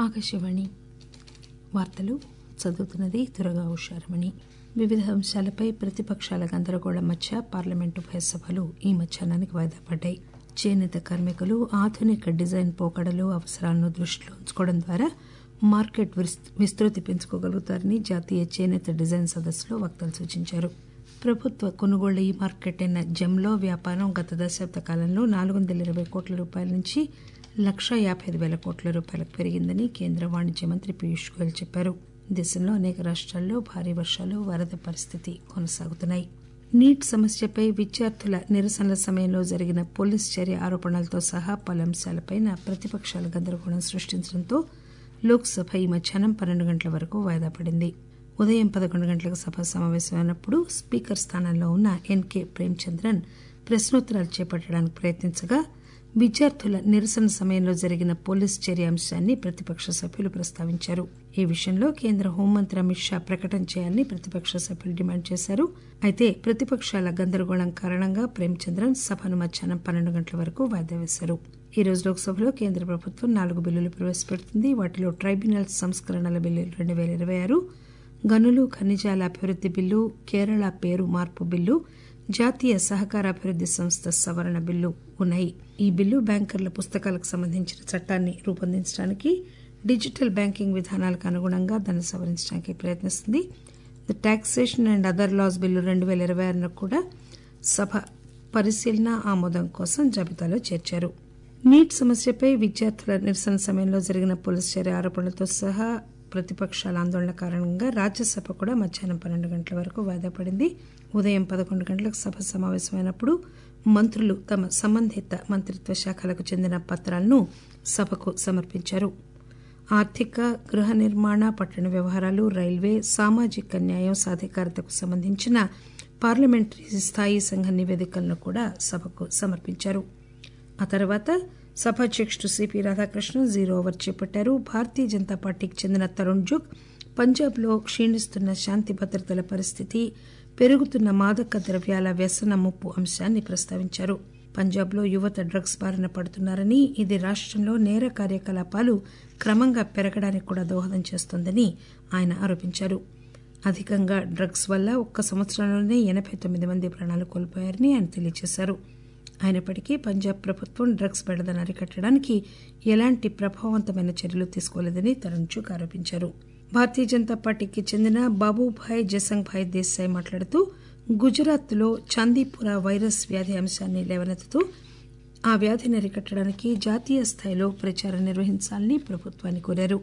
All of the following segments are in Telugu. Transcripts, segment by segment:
ఆకాశవాణి వార్తలు చదువుతున్నది దురగా ఉషారమణి వివిధ అంశాలపై ప్రతిపక్షాల గందరగోళం మధ్య పార్లమెంటు ఉభయ సభలు ఈ మధ్యాహ్నానికి వాయిదా పడ్డాయి చేనేత కార్మికులు ఆధునిక డిజైన్ పోకడలు అవసరాలను దృష్టిలో ఉంచుకోవడం ద్వారా మార్కెట్ విస్తృతి పెంచుకోగలుగుతారని జాతీయ చేనేత డిజైన్ సదస్సులో వక్తలు సూచించారు ప్రభుత్వ కొనుగోళ్ల ఈ మార్కెట్ అయిన జెమ్లో వ్యాపారం గత దశాబ్ద కాలంలో నాలుగు వందల ఇరవై కోట్ల రూపాయల నుంచి లక్షా యాబై ఐదు పేల కోట్ల రూపాయలకు పెరిగిందని కేంద్ర వాణిజ్య మంత్రి పీయూష్ గోయల్ చెప్పారు దేశంలో అనేక రాష్ట్రాల్లో భారీ వర్షాలు వరద పరిస్థితి కొనసాగుతున్నాయి నీట్ సమస్యపై విద్యార్థుల నిరసనల సమయంలో జరిగిన పోలీస్ చర్య ఆరోపణలతో సహా పలు అంశాలపై ప్రతిపక్షాలు గందరగోళం సృష్టించడంతో లోక్సభ ఈ మధ్యాహ్నం పన్నెండు గంటల వరకు వాయిదా పడింది ఉదయం పదకొండు గంటలకు సభ సమావేశమైనప్పుడు స్పీకర్ స్థానంలో ఉన్న ఎన్కే ప్రేమచంద్రన్ ప్రశ్నోత్తరాలు చేపట్టడానికి ప్రయత్నించగా విద్యార్థుల నిరసన సమయంలో జరిగిన పోలీస్ చర్య అంశాన్ని ప్రతిపక్ష సభ్యులు ప్రస్తావించారు ఈ విషయంలో కేంద్ర హోంమంత్రి అమిత్ షా ప్రకటన చేయాలని ప్రతిపక్ష సభ్యులు డిమాండ్ చేశారు అయితే ప్రతిపక్షాల గందరగోళం కారణంగా ప్రేమచంద్రన్ సభను మధ్యాహ్నం పన్నెండు గంటల వరకు వాయిదా వేశారు ఈ రోజు లోక్సభలో కేంద్ర ప్రభుత్వం నాలుగు బిల్లులు ప్రవేశపెడుతుంది వాటిలో ట్రైబ్యునల్ సంస్కరణల బిల్లు రెండు పేల ఇరవై ఆరు గనులు ఖనిజాల అభివృద్ది బిల్లు కేరళ పేరు మార్పు బిల్లు జాతీయ సహకార అభివృద్ది సంస్థ సవరణ బిల్లు ఉన్నాయి ఈ బిల్లు బ్యాంకర్ల పుస్తకాలకు సంబంధించిన చట్టాన్ని రూపొందించడానికి డిజిటల్ బ్యాంకింగ్ విధానాలకు అనుగుణంగా దాన్ని సవరించడానికి ప్రయత్నిస్తుంది the taxation and other laws bill రెండు పేల ఇరవై ఆరును కూడా సభ పరిశీలన ఆమోదం కోసం జాబితాలో చేర్చారు నీట్ సమస్యపై విద్యార్థుల నిరసన సమయంలో జరిగిన పోలీసు చర్య ఆరోపణలతో సహా ప్రతిపక్షాల ఆందోళన కారణంగా రాజ్యసభ కూడా మధ్యాహ్నం పన్నెండు గంటల వరకు వాయిదా పడింది ఉదయం పదకొండు గంటలకు సభ సమావేశమైనప్పుడు మంత్రులు తమ సంబంధిత మంత్రిత్వ శాఖలకు చెందిన పత్రాలను సభకు సమర్పించారు ఆర్థిక గృహ నిర్మాణ పట్టణ వ్యవహారాలు రైల్వే సామాజిక న్యాయం సాధికారతకు సంబంధించిన పార్లమెంటరీ స్థాయి సంఘ నివేదికలను కూడా సభకు సమర్పించారు ఆ తర్వాత సభాధ్యకుడు సిపి రాధాకృష్ణన్ జీరో ఓవర్ చేపట్టారు భారతీయ జనతా పార్టీకి చెందిన తరుణ్ జుగ్ పంజాబ్లో క్షీణిస్తున్న శాంతి భద్రతల పరిస్థితి పెరుగుతున్న మాదక ద్రవ్యాల వ్యసన ముప్పు అంశాన్ని ప్రస్తావించారు పంజాబ్లో యువత డ్రగ్స్ బారిన పడుతున్నారని ఇది రాష్టంలో నేర కార్యకలాపాలు క్రమంగా పెరగడానికి కూడా దోహదం చేస్తోందని ఆయన ఆరోపించారు అధికంగా డ్రగ్స్ వల్ల ఒక్క సంవత్సరంలోనే ఎనబై తొమ్మిది మంది ప్రాణాలు కోల్పోయారని ఆయన తెలియజేశారు అయినప్పటికీ పంజాబ్ ప్రభుత్వం డ్రగ్స్ బెడదను అరికట్టడానికి ఎలాంటి ప్రభావవంతమైన చర్యలు తీసుకోలేదని తరుణ్ జుగ్ ఆరోపించారు భారతీయ జనతా పార్టీకి చెందిన బాబుభాయ్ జసంగ్ భాయ్ దేశాయ్ మాట్లాడుతూ గుజరాత్ లో చాందీపుర వైరస్ వ్యాధి అంశాన్ని లేవనెత్తుతూ ఆ వ్యాధిని అరికట్టడానికి జాతీయ స్థాయిలో ప్రచారం నిర్వహించాలని ప్రభుత్వాన్ని కోరారు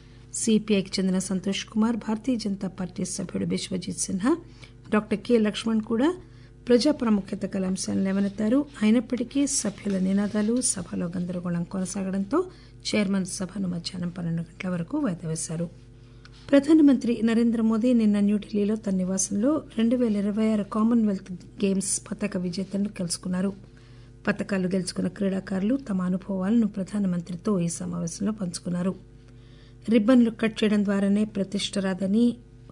సిపిఐకి చెందిన సంతోష్ కుమార్ భారతీయ జనతా పార్టీ సభ్యుడు బిశ్వజిత్ సిన్హా డాక్టర్ కె లక్ష్మణ్ కూడా ప్రజా ప్రాముఖ్యత గల అంశాలను లేవనెత్తారు అయినప్పటికీ సభ్యుల నినాదాలు సభలో గందరగోళం కొనసాగడంతో చైర్మన్ సభను మధ్యాహ్నం పన్నెండు గంటల వరకు వాయిదా వేశారు ప్రధానమంత్రి నరేంద్ర మోదీ నిన్న న్యూఢిల్లీలో తన నివాసంలో రెండు పేల ఇరవై ఆరు కామన్వెల్త్ గేమ్స్ పతక విజేతలను కలుసుకున్నారు పతకాలు గెలుచుకున్న క్రీడాకారులు తమ అనుభవాలను ప్రధానమంత్రితో ఈ సమావేశంలో పంచుకున్నారు రిబ్బన్లు కట్ చేయడం ద్వారానే ప్రతిష్ట రాదని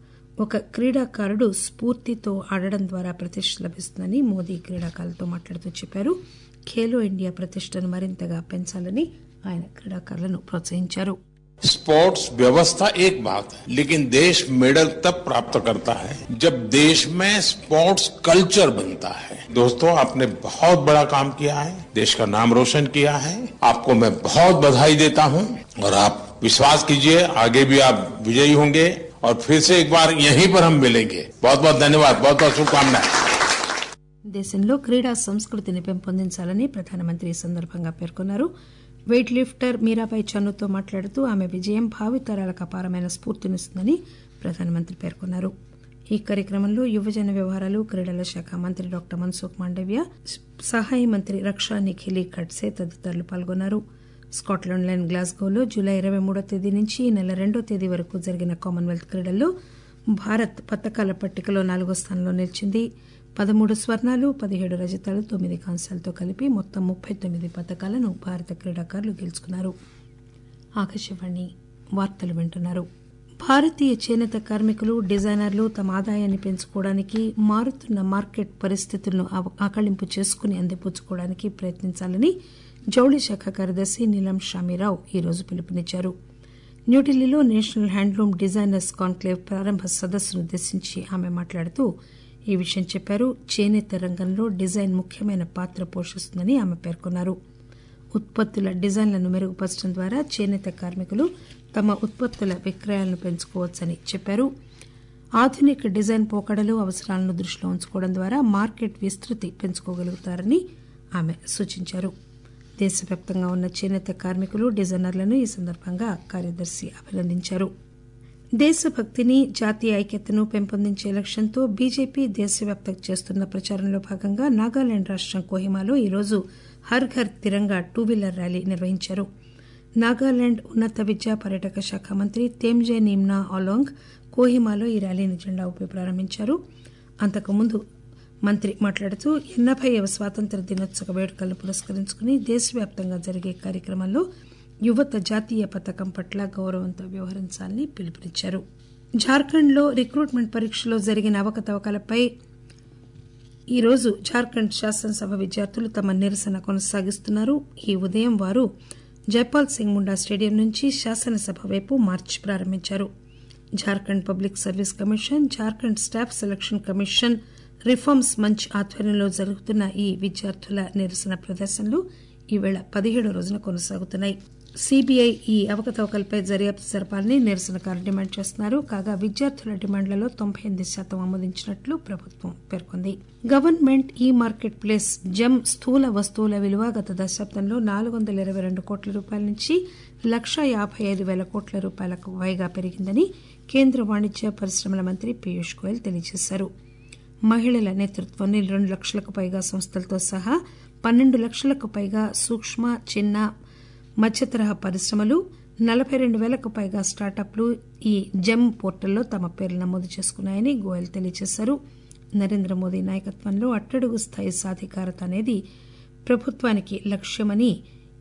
ఒక క్రీడాకారుడు స్ఫూర్తితో ఆడడం ద్వారా ప్రతిష్ట లభిస్తుందని మోదీ క్రీడాకారులతో మాట్లాడుతూ చెప్పారు ఖేలో ఇండియా ప్రతిష్టను మరింతగా పెంచాలని ఆయన క్రీడాకారులను ప్రోత్సహించారు स्पोर्ट्स व्यवस्था एक बात है लेकिन देश मेडल तब प्राप्त करता है जब देश में स्पोर्ट्स कल्चर बनता है दोस्तों आपने बहुत बड़ा काम किया है देश का नाम रोशन किया है आपको मैं बहुत बधाई देता हूं और आप विश्वास कीजिए आगे भी आप विजयी होंगे और फिर से एक बार यहीं पर हम मिलेंगे बहुत बहुत धन्यवाद बहुत बहुत शुभकामनाएं దేశంలో క్రీడా సంస్కృతిని పెంపొందించాలని ప్రధానమంత్రి ఈ సందర్భంగా పేర్కొన్నారు వెయిట్ లిఫ్టర్ మీరాబాయి చన్నుతో మాట్లాడుతూ ఆమె విజయం భావితరాలకు అపారమైన స్ఫూర్తినిస్తుందని ప్రధానమంత్రి పేర్కొన్నారు ఈ కార్యక్రమంలో యువజన వ్యవహారాలు క్రీడల శాఖ మంత్రి డాక్టర్ మన్సుఖ్ మాండవ్య సహాయ మంత్రి రక్షా నిఖిలి ఖడ్సే తదితరులు పాల్గొన్నారు స్కాట్లాండ్లోని గ్లాస్గోలో జూలై ఇరవై మూడో తేదీ నుంచి ఈ నెల రెండో తేదీ వరకు జరిగిన కామన్వెల్త్ క్రీడల్లో భారత్ పతకాల పట్టికలో నాలుగో స్థానంలో నిలిచింది పదమూడు స్వర్ణాలు పదిహేడు రజతాలు తొమ్మిది కాంస్యాలతో కలిపి మొత్తం ముప్పై తొమ్మిది పతకాలను భారత క్రీడాకారులు గెలుచుకున్నారు ఆకాశవాణి వార్తలు వింటున్నారు భారతీయ చేనేత కార్మికులు డిజైనర్లు తమ ఆదాయాన్ని పెంచుకోవడానికి మారుతున్న మార్కెట్ పరిస్థితులను ఆకళింపు చేసుకుని అందిపుచ్చుకోవడానికి ప్రయత్నించాలని జౌళి శాఖ కార్యదర్శి నీలం షామీరావు ఈరోజు పిలుపునిచ్చారు న్యూఢిల్లీలో నేషనల్ హ్యాండ్లూమ్ డిజైనర్స్ కాన్క్లేవ్ ప్రారంభ సదస్సును ఉద్దేశించి ఆమె మాట్లాడుతూ ఈ విషయం చెప్పారు చేనేత రంగంలో డిజైన్ ముఖ్యమైన పాత్ర పోషిస్తుందని ఆమె పేర్కొన్నారు ఉత్పత్తుల డిజైన్లను మెరుగుపరచడం ద్వారా చేనేత కార్మికులు తమ ఉత్పత్తుల విక్రయాలను పెంచుకోవచ్చని చెప్పారు ఆధునిక డిజైన్ పోకడలు అవసరాలను దృష్టిలో ఉంచుకోవడం ద్వారా మార్కెట్ విస్తృతి పెంచుకోగలుగుతారని ఆమె సూచించారు దేశవ్యాప్తంగా ఉన్న చేనేత కార్మికులు డిజైనర్లను ఈ సందర్భంగా కార్యదర్శి అభినందించారు దేశభక్తిని జాతీయ ఐక్యతను పెంపొందించే లక్ష్యంతో బీజేపీ దేశవ్యాప్తంగా చేస్తున్న ప్రచారంలో భాగంగా నాగాలాండ్ రాష్టం కోహిమాలో ఈరోజు Har Ghar Tiranga two wheeler rally నిర్వహించారు నాగాలాండ్ ఉన్నత విద్యా పర్యాటక శాఖ మంత్రి తేమ్జే నిమ్నా ఆలోంగ్ కోహిమాలో ఈ ర్యాలీని జెండా ఊపి ప్రారంభించారు అంతకుముందు మంత్రి మాట్లాడుతూ ఎనబైవ స్వాతంత్ర దినోత్సవ వేడుకలను పురస్కరించుకుని దేశవ్యాప్తంగా జరిగే కార్యక్రమాల్లో యువత జాతీయ పథకం పట్ల గౌరవంతో వ్యవహరించాలని పిలుపునిచ్చారు జార్ఖండ్లో రిక్రూట్మెంట్ పరీక్షలో జరిగిన అవకతవకలపై ఈరోజు జార్ఖండ్ శాసనసభ విద్యార్థులు తమ నిరసన కొనసాగిస్తున్నారు ఈ ఉదయం వారు జైపాల్ సింగ్ ముండా స్టేడియం నుంచి శాసనసభ వైపు మార్చ్ ప్రారంభించారు Jharkhand Public Service Commission Jharkhand Staff Selection Commission Reforms Manch ఆధ్వర్యంలో జరుగుతున్న ఈ విద్యార్థుల నిరసన ప్రదర్శనలు ఈవేళ పదిహేడో రోజున కొనసాగుతున్నాయి సీబీఐ ఈ అవకతవకలపై దర్యాప్తు జరపాలని నిరసనకారులు డిమాండ్ చేస్తున్నారు కాగా విద్యార్థుల డిమాండ్లలో తొంభై ఎనిమిది శాతం ఆమోదించినట్లు ప్రభుత్వం పేర్కొంది గవర్నమెంట్ ఈ మార్కెట్ ప్లేస్ జమ్ స్థూల వస్తువుల విలువ గత దశాబ్దంలో నాలుగు వందల ఇరవై రెండు కోట్ల రూపాయల నుంచి లక్షా యాభై ఐదు వేల కోట్ల రూపాయలకు పైగా పెరిగిందని కేంద్ర వాణిజ్య పరిశ్రమల మంత్రి పీయూష్ గోయల్ తెలియజేశారు మహిళల నేతృత్వంలో రెండు లక్షలకు పైగా సంస్థలతో సహా పన్నెండు లక్షలకు పైగా సూక్ష్మ చిన్న మధ్యతరహా పరిశ్రమలు నలభై రెండు వేలకు పైగా స్టార్టప్లు ఈ జెమ్ పోర్టల్లో తమ పేర్లు నమోదు చేసుకున్నాయని గోయల్ తెలియజేశారు నరేంద్ర మోదీ నాయకత్వంలో అట్టడుగు స్థాయి సాధికారత అనేది ప్రభుత్వానికి లక్ష్యమని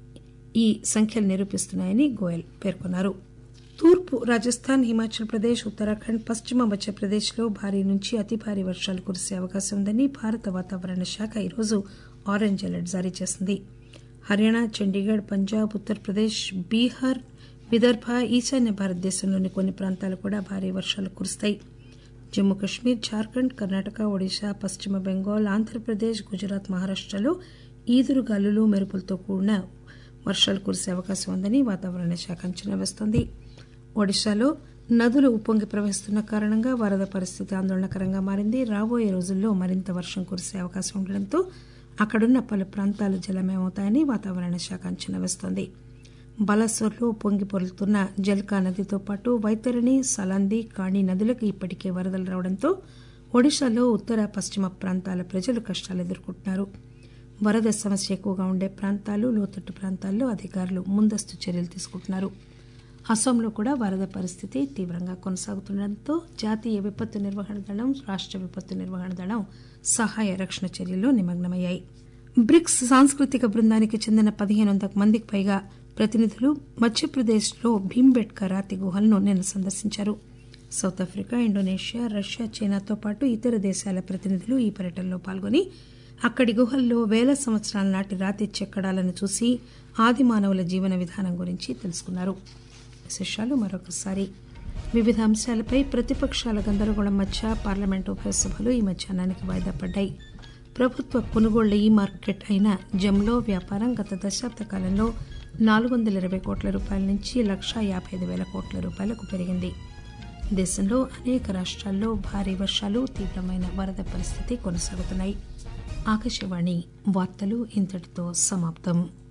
ఈ సంఖ్యలు నిరూపిస్తున్నాయని గోయల్ పేర్కొన్నారు తూర్పు రాజస్థాన్ హిమాచల్ ప్రదేశ్ ఉత్తరాఖండ్ పశ్చిమ మధ్యప్రదేశ్లో భారీ నుంచి అతి భారీ వర్షాలు కురిసే అవకాశం ఉందని భారత వాతావరణ శాఖ ఈరోజు ఆరెంజ్ అలర్ట్ జారీ చేసింది హర్యానా చండీగఢ్ పంజాబ్ ఉత్తరప్రదేశ్ బీహార్ విదర్భ ఈశాన్య భారతదేశంలోని కొన్ని ప్రాంతాలు కూడా భారీ వర్షాలు కురుస్తాయి జమ్మూ కశ్మీర్ జార్ఖండ్ కర్ణాటక ఒడిశా పశ్చిమ బెంగాల్ ఆంధ్రప్రదేశ్ గుజరాత్ మహారాష్టలో ఈదురుగాలులు మెరుపులతో కూడిన వర్షాలు కురిసే అవకాశం ఉందని వాతావరణ శాఖ అంచనా వేస్తోంది ఒడిశాలో నదులు ఉప్పొంగి ప్రవహిస్తున్న కారణంగా వరద పరిస్థితి ఆందోళనకరంగా మారింది రాబోయే రోజుల్లో మరింత వర్షం కురిసే అవకాశం ఉండడంతో అక్కడున్న పలు ప్రాంతాలు జలమయమవుతాయని వాతావరణ శాఖ అంచనా వేస్తోంది బలసోర్లో పొంగి పొరులుతున్న జల్కా నదితో పాటు వైతరణి సలంది కాణి నదులకు ఇప్పటికే వరదలు రావడంతో ఒడిశాలో ఉత్తర పశ్చిమ ప్రాంతాల ప్రజలు కష్టాలు ఎదుర్కొంటున్నారు వరద సమస్య ఎక్కువగా ఉండే ప్రాంతాలు లోతట్టు ప్రాంతాల్లో అధికారులు ముందస్తు చర్యలు తీసుకుంటున్నారు అస్సాంలో కూడా వరద పరిస్థితి తీవ్రంగా కొనసాగుతుండటంతో జాతీయ విపత్తు నిర్వహణ దళం రాష్ట విపత్తు నిర్వహణ దళం సహాయ రక్షణ చర్యల్లో నిమగ్నమయ్యాయి బ్రిక్స్ సాంస్కృతిక బృందానికి చెందిన పదిహేను వందల మందికి పైగా ప్రతినిధులు మధ్యప్రదేశ్లో భీంబెట్కా రాతి గుహలను నిన్న సందర్శించారు సౌత్ ఆఫ్రికా ఇండోనేషియా రష్యా చైనాతో పాటు ఇతర దేశాల ప్రతినిధులు ఈ పర్యటనలో పాల్గొని అక్కడి గుహల్లో వేల సంవత్సరాల నాటి రాతి చెక్కడాలను చూసి ఆది మానవుల జీవన విధానం గురించి తెలుసుకున్నారు విశేషాలు మరొకసారి వివిధ అంశాలపై ప్రతిపక్షాల గందరగోళం మధ్య పార్లమెంటు ఉభయ సభలు ఈ మధ్యాహ్నానికి వాయిదా పడ్డాయి ప్రభుత్వ కొనుగోళ్ల ఈ మార్కెట్ అయిన జమ్లో వ్యాపారం గత దశాబ్ద కాలంలో నాలుగు వందల ఇరవై కోట్ల రూపాయల నుంచి లక్షా యాభై ఐదు వేల కోట్ల రూపాయలకు పెరిగింది దేశంలో అనేక రాష్ట్రాల్లో భారీ వర్షాలు తీవ్రమైన వరద పరిస్థితి కొనసాగుతున్నాయి ఆకాశవాణి వార్తలు ఇంతటితో సమాప్తం